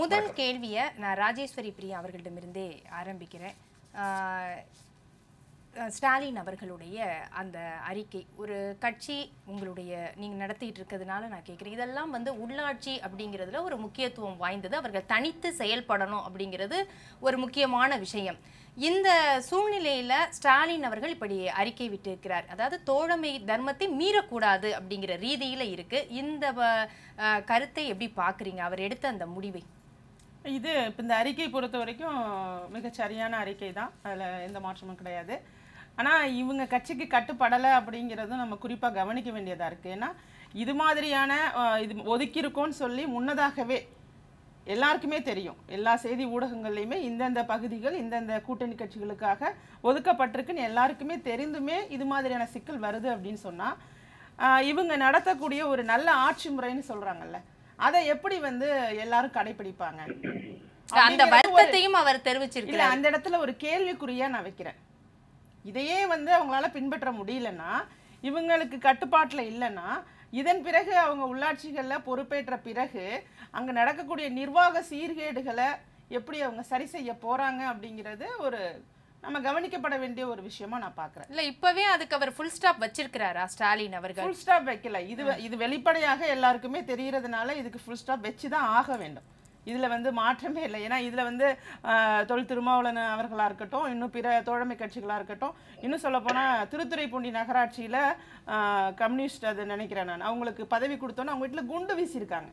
முதல் கேள்வியை நான் ராஜேஸ்வரி பிரியா அவர்களிடமிருந்தே ஆரம்பிக்கிறேன் ஆஹ், அஹ், ஸ்டாலின் அவர்களுடைய அந்த அறிக்கை ஒரு கட்சி உங்களுடைய நீங்கள் நடத்திட்டு இருக்கிறதுனால நான் கேட்குறேன் இதெல்லாம் வந்து உள்ளாட்சி அப்படிங்கிறதுல ஒரு முக்கியத்துவம் வாய்ந்தது அவர்கள் தனித்து செயல்படணும் அப்படிங்கிறது ஒரு முக்கியமான விஷயம் இந்த சூழ்நிலையில ஸ்டாலின் அவர்கள் இப்படி அறிக்கை விட்டிருக்கிறார் அதாவது தோழமை தர்மத்தை மீறக்கூடாது அப்படிங்கிற ரீதியில இருக்கு இந்த வ- அஹ், கருத்தை எப்படி பார்க்குறீங்க அவர் எடுத்த அந்த முடிவை இது இப்போ இந்த அறிக்கை பொறுத்த வரைக்கும் மிகச் சரியான அறிக்கை தான் அதில் எந்த மாற்றமும் கிடையாது ஆனால் இவங்க கட்சிக்கு கட்டுப்படலை அப்படிங்கிறதும் நம்ம குறிப்பாக கவனிக்க வேண்டியதாக இருக்குது ஏன்னா இது மாதிரியான அஹ், இது ஒதுக்கியிருக்கோன்னு சொல்லி முன்னதாகவே எல்லாருக்குமே தெரியும் எல்லா செய்தி ஊடகங்கள்லையுமே இந்தந்த பகுதிகள் இந்தந்த கூட்டணி கட்சிகளுக்காக ஒதுக்கப்பட்டிருக்குன்னு எல்லாருக்குமே தெரிந்துமே இது மாதிரியான சிக்கல் வருது அப்படின்னு சொன்னால் இவங்க நடத்தக்கூடிய ஒரு நல்ல ஆட்சி முறைன்னு சொல்கிறாங்கல்ல அதை எப்படி வந்து எல்லாரும் கடைபிடிப்பாங்க அந்த அப்படிங்கிறது ஒரு- வருத்தத்தையும் அவர் இல்ல தெரிவிச்சிருக்கிறார் அந்த இடத்துல ஒரு கேள்விக்குறியா நான் வைக்கிறேன் இதையே வந்து அவங்களால பின்பற்ற முடியலன்னா இவங்களுக்கு கட்டுப்பாட்டுல இல்லைன்னா இதன் பிறகு அவங்க உள்ளாட்சிகள்ல பொறுப்பேற்ற பிறகு அங்க நடக்கக்கூடிய நிர்வாக சீர்கேடுகளை எப்படி அவங்க சரி செய்ய போறாங்க அப்படிங்கிறது ஒரு நம்ம கவனிக்கப்பட வேண்டிய ஒரு விஷயமா நான் பார்க்கறேன் இல்ல இப்பவே அதுக்கு அவர் ஃபுல் ஸ்டாப் வச்சிருக்கிறாரா ஸ்டாலின் அவர்கள் ஃபுல் ஸ்டாப் வைக்கல இது இது வெளிப்படையாக எல்லாருக்குமே தெரியறதுனால இதுக்கு ஃபுல் ஸ்டாப் வச்சு தான் ஆக வேண்டும் இதுல வந்து மாற்றமே இல்லை ஏன்னா இதுல வந்து ஆஹ், தொல் திருமாவளவன் அவர்களா இருக்கட்டும் இன்னும் பிற தோழமை கட்சிகளா இருக்கட்டும் இன்னும் சொல்ல போனா திருத்துறைப்பூண்டி நகராட்சியில ஆஹ், கம்யூனிஸ்ட் அது நினைக்கிறேன் நான் அவங்களுக்கு பதவி கொடுத்தோன்னே அவங்க வீட்டுல குண்டு வீசியிருக்காங்க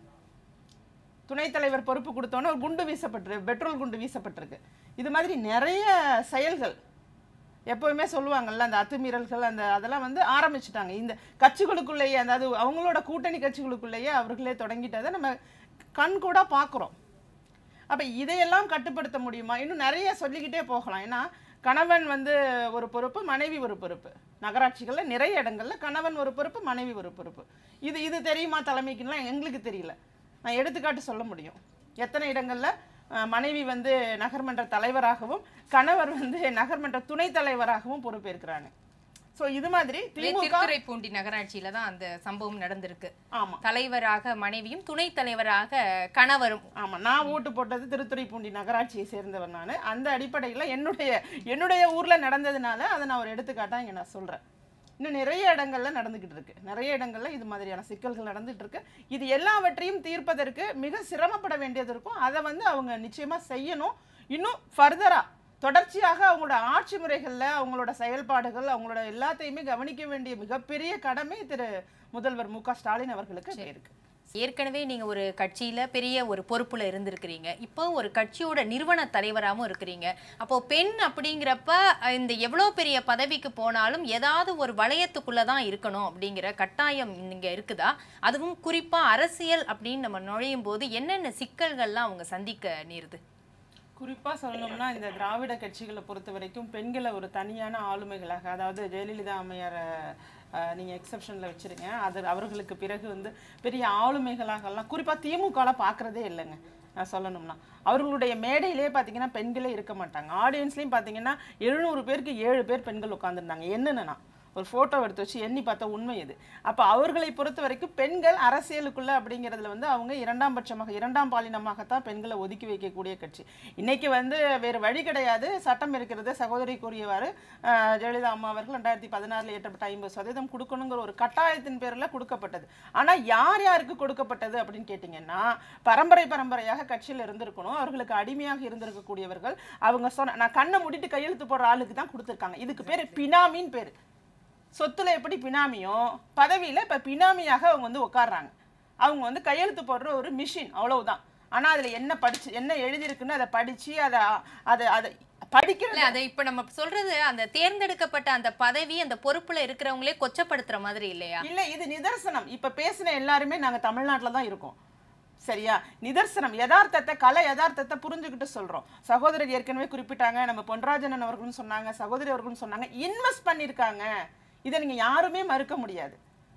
துணைத் தலைவர் பொறுப்பு கொடுத்தோன்னே ஒரு குண்டு வீசப்பட்டிருக்கு பெட்ரோல் குண்டு வீசப்பட்டிருக்கு இது மாதிரி நிறைய செயல்கள் எப்பவுமே சொல்லுவாங்கல்ல அந்த அத்துமீறல்கள் அந்த அதெல்லாம் வந்து ஆரம்பிச்சுட்டாங்க இந்த கட்சிகளுக்குள்ளேயே அதாவது அவங்களோட கூட்டணி கட்சிகளுக்குள்ளேயே அவர்களே தொடங்கிட்டதை நம்ம கண் கூட பார்க்குறோம் அப்ப இதையெல்லாம் கட்டுப்படுத்த முடியுமா இன்னும் நிறைய சொல்லிக்கிட்டே போகலாம் ஏன்னா கணவன் வந்து ஒரு பொறுப்பு மனைவி ஒரு பொறுப்பு நகராட்சிகள்ல நிறைய இடங்கள்ல கணவன் ஒரு பொறுப்பு மனைவி ஒரு பொறுப்பு இது இது தெரியுமா தலைமைக்குலாம் எங்களுக்கு தெரியல நான் எடுத்துக்காட்டு சொல்ல முடியும் எத்தனை இடங்கள்ல அஹ், மனைவி வந்து நகர்மன்ற தலைவராகவும் கணவர் வந்து நகர்மன்ற துணைத் தலைவராகவும் பொறுப்பேற்கிறாங்க ஸோ இது மாதிரி திமுக திருத்துறைப்பூண்டி நகராட்சியில தான் அந்த சம்பவம் நடந்திருக்கு ஆமா தலைவராக மனைவியும் துணைத் தலைவராக கணவரும் ஆமா நான் ஓட்டு போட்டது திருத்துறைப்பூண்டி நகராட்சியை சேர்ந்தவர் நான் அந்த அடிப்படையில் என்னுடைய என்னுடைய ஊர்ல நடந்ததுனால அதை நான் ஒரு எடுத்துக்காட்டா இங்க நான் சொல்றேன் இன்னும் நிறைய இடங்கள்ல நடந்துகிட்டு இருக்கு நிறைய இடங்கள்ல இது மாதிரியான சிக்கல்கள் நடந்துட்டு இருக்கு இது எல்லாவற்றையும் தீர்ப்பதற்கு மிக சிரமப்பட வேண்டியது இருக்கும் அதை வந்து அவங்க நிச்சயமா செய்யணும் இன்னும் ஃபர்தரா தொடர்ச்சியாக அவங்களோட ஆட்சி முறைகள்ல அவங்களோட செயல்பாடுகள் அவங்களோட எல்லாத்தையுமே கவனிக்க வேண்டிய மிகப்பெரிய கடமை திரு முதல்வர் மு க ஸ்டாலின் அவர்களுக்கு இப்ப இருக்கு ஏற்கனவே நீங்க ஒரு கட்சியில பெரிய ஒரு பொறுப்புல இருந்திருக்கிறீங்க இப்போ ஒரு கட்சியோட நிறுவன தலைவராகவும் இருக்கிறீங்க அப்போ பெண் அப்படிங்கிறப்ப அஹ், இந்த எவ்வளவு பெரிய பதவிக்கு போனாலும் ஏதாவது ஒரு வளையத்துக்குள்ள தான் இருக்கணும் அப்படிங்கிற கட்டாயம் இங்க இருக்குதா அதுவும் குறிப்பா அரசியல் அப்படின்னு நம்ம நுழையும் போது என்னென்ன சிக்கல்கள்லாம் அவங்க சந்திக்க நேருது குறிப்பா சொல்லணும்னா இந்த திராவிட கட்சிகளை பொறுத்த வரைக்கும் பெண்களை ஒரு தனியான ஆளுமைகளாக அதாவது ஜெயலலிதா அம்மையார் அஹ், நீங்க எக்ஸப்ஷன்ல வச்சிருங்க அது அவர்களுக்கு பிறகு வந்து பெரிய ஆளுமைகளாகலாம் குறிப்பா திமுகல பார்க்கறதே இல்லைங்க நான் சொல்லணும்னா அவர்களுடைய மேடையிலே பார்த்தீங்கன்னா பெண்களே இருக்க மாட்டாங்க ஆடியன்ஸ்லேயும் பார்த்தீங்கன்னா எழுநூறு பேருக்கு ஏழு பேர் பெண்கள் உட்காந்துருந்தாங்க என்னென்னா ஒரு ஃபோட்டோ எடுத்து வச்சு எண்ணி பார்த்தா உண்மை இது அப்போ அவர்களை பொறுத்த வரைக்கும் பெண்கள் அரசியலுக்குள்ள அப்படிங்கிறதுல வந்து அவங்க இரண்டாம் பட்சமாக இரண்டாம் பாலினமாகத்தான் பெண்களை ஒதுக்கி வைக்கக்கூடிய கட்சி இன்னைக்கு வந்து வேறு வழி கிடையாது சட்டம் இருக்கிறது சகோதரி கூறியவாறு அஹ், ஜெயலலிதா அம்மா அவர்கள் ரெண்டாயிரத்தி பதினாறில் ஏற்றப்பட்ட ஐம்பது சதவீதம் கொடுக்கணுங்கிற ஒரு கட்டாயத்தின் பேரில் கொடுக்கப்பட்டது ஆனால் யார் யாருக்கு கொடுக்கப்பட்டது அப்படின்னு கேட்டிங்கன்னா பரம்பரை பரம்பரையாக கட்சியில் இருந்திருக்கணும் அவர்களுக்கு அடிமையாக இருந்திருக்கக்கூடியவர்கள் அவங்க சொன்ன நான் கண்ணை மூடிட்டு கையெழுத்து போடுற ஆளுக்கு தான் கொடுத்துருக்காங்க இதுக்கு பேர் பினாமின்னு பேர் சொத்துல எப்படி பினாமியோ பதவியில இப்ப பினாமியாக அவங்க வந்து உட்கார்றாங்க அவங்க வந்து கையெழுத்து போடுற ஒரு மிஷின் அவ்வளவுதான் ஆனா அதுல என்ன படிச்சு என்ன எழுதியிருக்குன்னு அதை படிச்சு அதை அதை அதை படிக்கிறது இல்ல அதை இப்ப நம்ம சொல்றது அந்த தேர்ந்தெடுக்கப்பட்ட அந்த பதவி அந்த பொறுப்புல இருக்கிறவங்களே கொச்சப்படுத்துற மாதிரி இல்லையா இல்ல இது நிதர்சனம் இப்ப பேசின எல்லாருமே நாங்க தமிழ்நாட்டுல தான் இருக்கோம் சரியா நிதர்சனம் யதார்த்தத்தை கலை யதார்த்தத்தை புரிஞ்சுக்கிட்டு சொல்றோம் சகோதரர் ஏற்கனவே குறிப்பிட்டாங்க நம்ம பொன்ராஜனன் அவர்களும் சொன்னாங்க சகோதரி அவர்களும் சொன்னாங்க இன்வெஸ்ட் பண்ணியிருக்காங்க இதை நீங்க யாருமே மறுக்க முடியாது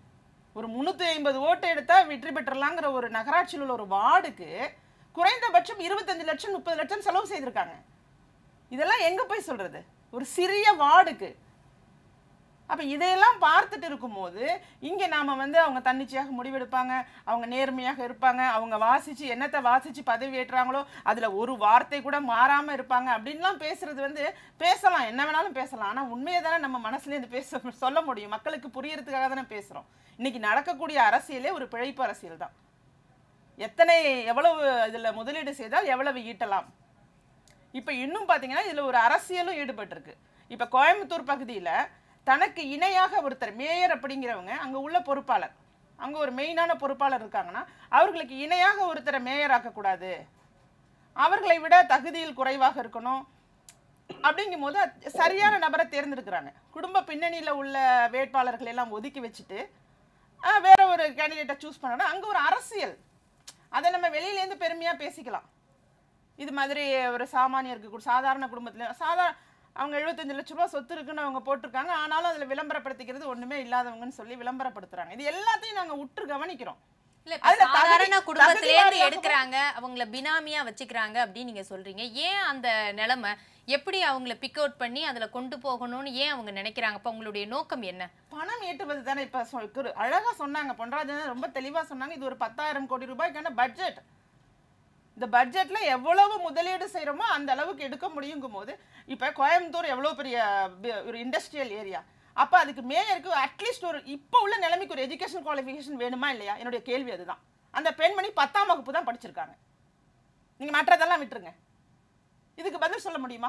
ஒரு முந்நூற்றி ஐம்பது ஓட்டு எடுத்தா வெற்றி பெற்றலாங்கிற ஒரு நகராட்சியில் உள்ள ஒரு வார்டுக்கு குறைந்தபட்சம் இருபத்தஞ்சு லட்சம் முப்பது லட்சம் செலவு செய்திருக்காங்க இதெல்லாம் எங்க போய் சொல்றது ஒரு சிறிய வார்டுக்கு அப்ப இதையெல்லாம் பார்த்துட்டு இருக்கும்போது இங்க நாம வந்து அவங்க தன்னிச்சையாக முடிவெடுப்பாங்க அவங்க நேர்மையாக இருப்பாங்க அவங்க வாசிச்சு என்னத்தை வாசிச்சு பதவி ஏற்றுறாங்களோ அதுல ஒரு வார்த்தை கூட மாறாம இருப்பாங்க அப்படின்லாம் பேசுறது வந்து பேசலாம் என்ன வேணாலும் பேசலாம் ஆனா உண்மையை தானே நம்ம மனசுல இருந்து பேச சொல்ல முடியும் மக்களுக்கு புரியறதுக்காக தானே பேசுறோம் இன்னைக்கு நடக்கக்கூடிய அரசியலே ஒரு பிழைப்பு அரசியல் தான் எத்தனை எவ்வளவு இதுல முதலீடு செய்தால் எவ்வளவு ஈட்டலாம் இப்போ இன்னும் பார்த்தீங்கன்னா இதில் ஒரு அரசியலும் ஈடுபட்டிருக்கு இப்போ கோயம்புத்தூர் பகுதியில் தனக்கு இணையாக ஒருத்தர் மேயர் அப்படிங்கிறவங்க அங்கே உள்ள பொறுப்பாளர் அங்கே ஒரு மெயினான பொறுப்பாளர் இருக்காங்கன்னா அவர்களுக்கு இணையாக ஒருத்தரை மேயர் ஆக்கக்கூடாது அவர்களை விட தகுதியில் குறைவாக இருக்கணும் அப்படிங்கும்போது அது சரியான நபரை தேர்ந்தெடுக்கிறாங்க குடும்ப பின்னணியில் உள்ள வேட்பாளர்களை எல்லாம் ஒதுக்கி வச்சுட்டு ஆஹ், வேற ஒரு கேண்டிடேட்டை சூஸ் பண்ணணும் அங்கே ஒரு அரசியல் அதை நம்ம வெளியிலேருந்து பெருமையாக பேசிக்கலாம் இது மாதிரி ஒரு சாமானியருக்கு கூட சாதாரண குடும்பத்தில் சாதாரண அவங்க 75 லட்ச ரூபா சொத்து இருக்குன்னு அவங்க போட்டிருக்காங்க ஆனாலும் அதில் விளம்பரப்படுத்திக்கிறது ஒண்ணுமே இல்லாதவங்கன்னு சொல்லி விளம்பரப்படுத்துறாங்க இது எல்லாத்தையும் நாங்க உற்று கவனிக்கிறோம் இல்ல இப்ப அதுல சாதாரண தகுதி- குடும்பத்திலே இருந்து தகுதிவாரியாக எடுக்கிறாங்க அவங்கள பினாமியா வச்சுக்கிறாங்க அப்படின்னு நீங்க சொல்றீங்க ஏன் அந்த நிலைமை எப்படி அவங்கள பிக் அவுட் பண்ணி அதுல கொண்டு போகணும்னு ஏன் அவங்க நினைக்கிறாங்க அப்ப உங்களுடைய நோக்கம் என்ன பணம் ஈட்டுவது தானே இப்போ சொ- குரு- அழகா சொன்னாங்க பொன்ராஜன் ரொம்ப தெளிவா சொன்னாங்க இது ஒரு பத்தாயிரம் கோடி ரூபாய்க்கான பட்ஜெட் இந்த பட்ஜெட்ல எவ்வளவு முதலீடு செய்றோமோ அந்த அளவுக்கு எடுக்க முடியுங்கும் போது இப்போ கோயம்புத்தூர் எவ்வளவு பெரிய பி- ஒரு இண்டஸ்ட்ரியல் ஏரியா அப்ப அதுக்கு மேயருக்கு அட்லீஸ்ட் ஒரு இப்போ உள்ள நிலைமைக்கு ஒரு எஜுகேஷன் குவாலிஃபிகேஷன் வேணுமா இல்லையா என்னுடைய கேள்வி அதுதான் அந்த பெண்மணி பத்தாம் வகுப்பு தான் படிச்சிருக்காங்க நீங்க மற்றதெல்லாம் விட்டுருங்க இதுக்கு பதில் சொல்ல முடியுமா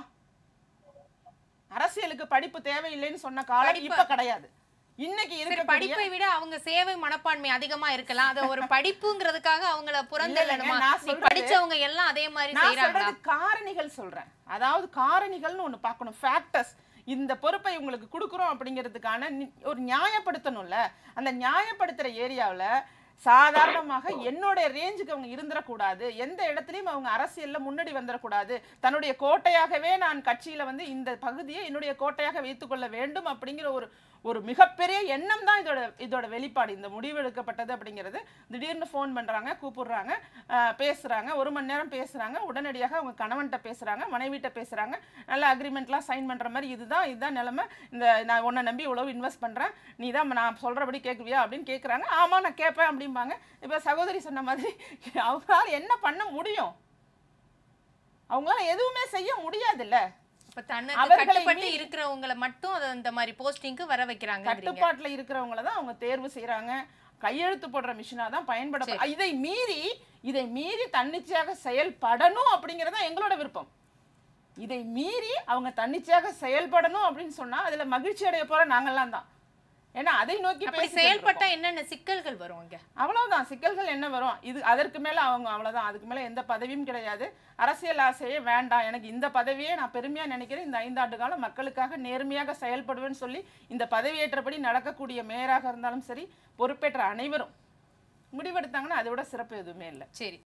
அரசியலுக்கு படிப்பு தேவையில்லைன்னு சொன்ன காலம் படிப்பு- இப்ப கிடையாது இன்னைக்கு சரி இருக்கக்கூடிய படிப்பை விட அவங்க சேவை மனப்பான்மை அதிகமா இருக்கலாம் அது ஒரு படிப்புங்கிறதுக்காக அவங்கள புறந்தள்ளணுமா நான் நீ சொல்றது- படிச்சவங்க எல்லாம் அதே மாதிரி நான் செய்யறாங்களா சொல்றது காரணிகள் சொல்றேன் அதாவது காரணிகள்னு ஒண்ணு பார்க்கணும் ஃபேக்டர்ஸ் இந்த பொறுப்பை உங்களுக்கு கொடுக்குறோம் அப்படிங்கிறதுக்கான நி- ஒரு நியாயப்படுத்தணும்ல அந்த நியாயப்படுத்துற ஏரியாவுல சாதாரணமாக என்னோட ரேஞ்சுக்கு அவங்க இருந்துடக்கூடாது எந்த இடத்துலையும் அவங்க அரசியல்ல முன்னாடி வந்துடக்கூடாது தன்னுடைய கோட்டையாகவே நான் கட்சியில வந்து இந்த பகுதியை என்னுடைய கோட்டையாக வைத்துக்கொள்ள வேண்டும் அப்படிங்கிற ஒரு ஒரு மிகப்பெரிய எண்ணம் தான் இதோட இதோட வெளிப்பாடு இந்த முடிவு எடுக்கப்பட்டது அப்படிங்கிறது திடீர்னு ஃபோன் பண்றாங்க கூப்பிடுறாங்க அஹ், பேசுறாங்க ஒரு மணி நேரம் பேசுறாங்க உடனடியாக அவங்க கணவன்கிட்ட பேசுறாங்க மனைவிட்ட பேசுறாங்க நல்ல அக்ரிமெண்ட்லாம் சைன் பண்ற மாதிரி இதுதான் இதுதான் நிலைமை இந்த நான் உன்னை நம்பி இவ்வளவு இன்வெஸ்ட் பண்றேன் நீ தான் நான் சொல்றபடி கேட்குவியா அப்படின்னு கேட்குறாங்க ஆமா நான் கேட்பேன் அப்படிம்பாங்க இப்போ சகோதரி சொன்ன மாதிரி அவங்களால என்ன பண்ண முடியும் அவங்களால எதுவுமே செய்ய முடியாதுல்ல இப்ப தன்னுக்கு அவர்களை கட்டுப்பட்டு மீறி- இருக்கிறவங்கள மட்டும் அது இந்த மாதிரி போஸ்டிங்க்கு வர வைக்கிறாங்க கட்டுப்பாட்டுல இருக்கிறவங்கள தான் அவங்க தேர்வு செய்றாங்க கையெழுத்து போடுற மிஷினா தான் பயன்பட இதை மீறி இதை மீறி தன்னிச்சையாக செயல்படணும் அப்படிங்கறது தான் எங்களோட விருப்பம் இதை மீறி அவங்க தன்னிச்சையாக செயல்படணும் அப்படின்னு சொன்னா அதுல மகிழ்ச்சி அடைய போற நாங்கெல்லாம் தான் ஏன்னா அதை நோக்கி அப்படி பேசிட்டு செயல்பட்டா என்னென்ன சிக்கல்கள் வரும் இங்க அவ்வளவுதான் சிக்கல்கள் என்ன வரும் இது அதற்கு மேல அவங்க அவ்வளவுதான் அதுக்கு மேல எந்த பதவியும் கிடையாது அரசியல் ஆசையே வேண்டாம் எனக்கு இந்த பதவியே நான் பெருமையா நினைக்கிறேன் இந்த ஐந்தாண்டு காலம் மக்களுக்காக நேர்மையாக செயல்படுவேன்னு சொல்லி இந்த பதவியேற்றபடி நடக்கக்கூடிய மேயராக இருந்தாலும் சரி பொறுப்பேற்ற அனைவரும் முடிவெடுத்தாங்கன்னா அதை விட சிறப்பு எதுவுமே இல்லை சரி